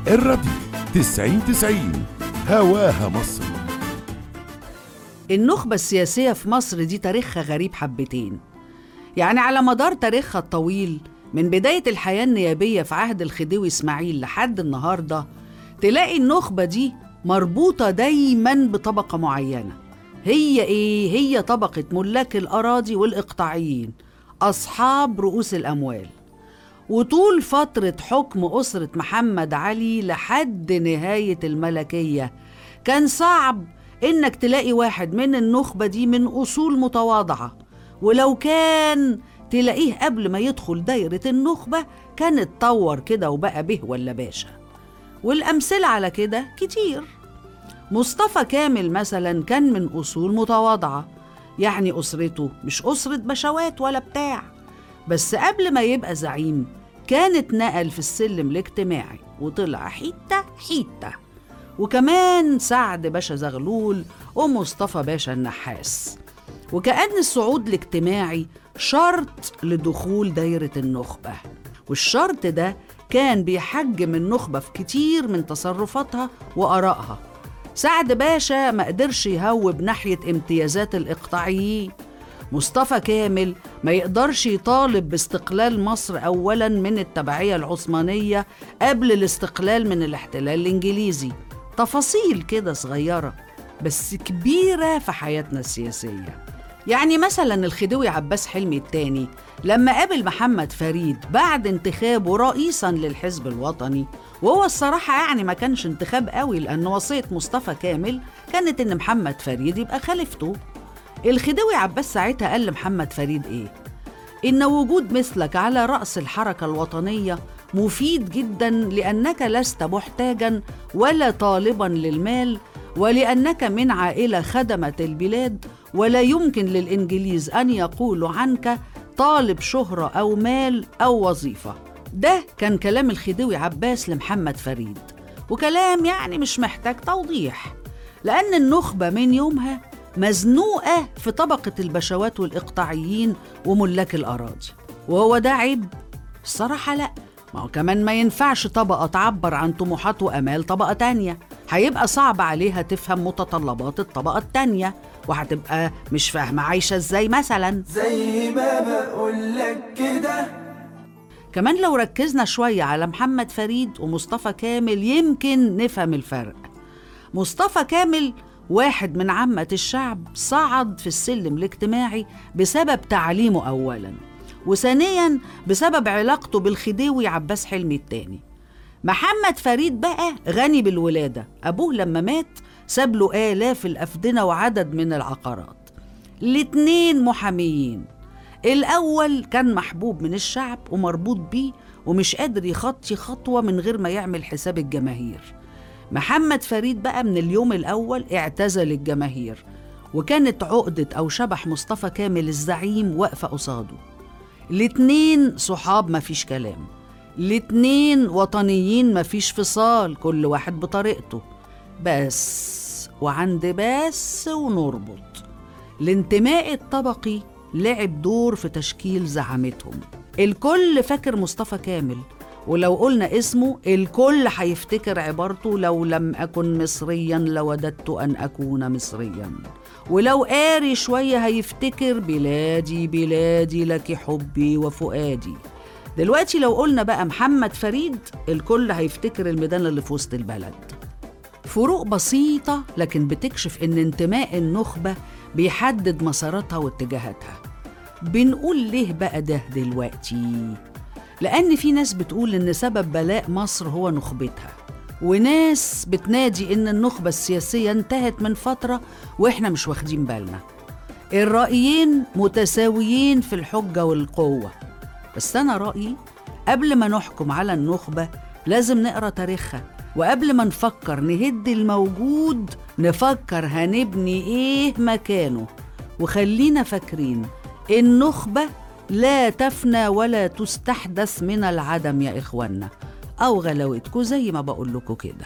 الراديو تسعين تسعين هواها مصر النخبة السياسية في مصر دي تاريخها غريب حبتين يعني على مدار تاريخها الطويل من بداية الحياة النيابية في عهد الخديوي إسماعيل لحد النهاردة تلاقي النخبة دي مربوطة دايما بطبقة معينة هي إيه؟ هي طبقة ملاك الأراضي والإقطاعيين أصحاب رؤوس الأموال وطول فترة حكم أسرة محمد علي لحد نهاية الملكية كان صعب إنك تلاقي واحد من النخبة دي من أصول متواضعة ولو كان تلاقيه قبل ما يدخل دايرة النخبة كان اتطور كده وبقى به ولا باشا والأمثلة على كده كتير مصطفى كامل مثلا كان من أصول متواضعة يعني أسرته مش أسرة بشوات ولا بتاع بس قبل ما يبقى زعيم كان اتنقل في السلم الاجتماعي وطلع حتة حتة وكمان سعد باشا زغلول ومصطفى باشا النحاس وكأن الصعود الاجتماعي شرط لدخول دايرة النخبة والشرط ده كان بيحجم النخبة في كتير من تصرفاتها وآرائها سعد باشا ما قدرش يهوب ناحية امتيازات الإقطاعيين مصطفى كامل ما يقدرش يطالب باستقلال مصر أولا من التبعية العثمانية قبل الاستقلال من الاحتلال الإنجليزي تفاصيل كده صغيرة بس كبيرة في حياتنا السياسية يعني مثلا الخديوي عباس حلمي الثاني لما قابل محمد فريد بعد انتخابه رئيسا للحزب الوطني وهو الصراحة يعني ما كانش انتخاب قوي لأن وصية مصطفى كامل كانت إن محمد فريد يبقى خليفته الخديوي عباس ساعتها قال لمحمد فريد إيه؟ إن وجود مثلك على رأس الحركة الوطنية مفيد جدا لأنك لست محتاجا ولا طالبا للمال ولأنك من عائلة خدمت البلاد ولا يمكن للإنجليز أن يقولوا عنك طالب شهرة أو مال أو وظيفة ده كان كلام الخديوي عباس لمحمد فريد وكلام يعني مش محتاج توضيح لأن النخبة من يومها مزنوقة في طبقة البشوات والإقطاعيين وملاك الأراضي وهو ده عيب؟ الصراحة لأ ما هو كمان ما ينفعش طبقة تعبر عن طموحات وأمال طبقة تانية هيبقى صعب عليها تفهم متطلبات الطبقة التانية وهتبقى مش فاهمة عايشة ازاي مثلا زي ما بقولك كده كمان لو ركزنا شوية على محمد فريد ومصطفى كامل يمكن نفهم الفرق مصطفى كامل واحد من عامة الشعب صعد في السلم الاجتماعي بسبب تعليمه أولا وثانيا بسبب علاقته بالخديوي عباس حلمي التاني محمد فريد بقى غني بالولادة أبوه لما مات ساب له آلاف الأفدنة وعدد من العقارات الاتنين محاميين الأول كان محبوب من الشعب ومربوط بيه ومش قادر يخطي خطوة من غير ما يعمل حساب الجماهير محمد فريد بقى من اليوم الأول اعتزل الجماهير وكانت عقدة أو شبح مصطفى كامل الزعيم واقفة قصاده الاتنين صحاب مفيش كلام الاتنين وطنيين مفيش فصال كل واحد بطريقته بس وعند بس ونربط الانتماء الطبقي لعب دور في تشكيل زعامتهم الكل فاكر مصطفى كامل ولو قلنا اسمه الكل هيفتكر عبارته لو لم أكن مصريا لوددت أن أكون مصريا ولو قاري شوية هيفتكر بلادي بلادي لك حبي وفؤادي دلوقتي لو قلنا بقى محمد فريد الكل هيفتكر الميدان اللي في وسط البلد فروق بسيطة لكن بتكشف إن انتماء النخبة بيحدد مساراتها واتجاهاتها بنقول ليه بقى ده دلوقتي؟ لأن في ناس بتقول إن سبب بلاء مصر هو نخبتها وناس بتنادي إن النخبة السياسية انتهت من فترة وإحنا مش واخدين بالنا الرأيين متساويين في الحجة والقوة بس أنا رأيي قبل ما نحكم على النخبة لازم نقرأ تاريخها وقبل ما نفكر نهد الموجود نفكر هنبني إيه مكانه وخلينا فاكرين النخبة لا تفنى ولا تستحدث من العدم يا إخوانا أو غلاوتكم زي ما بقول لكم كده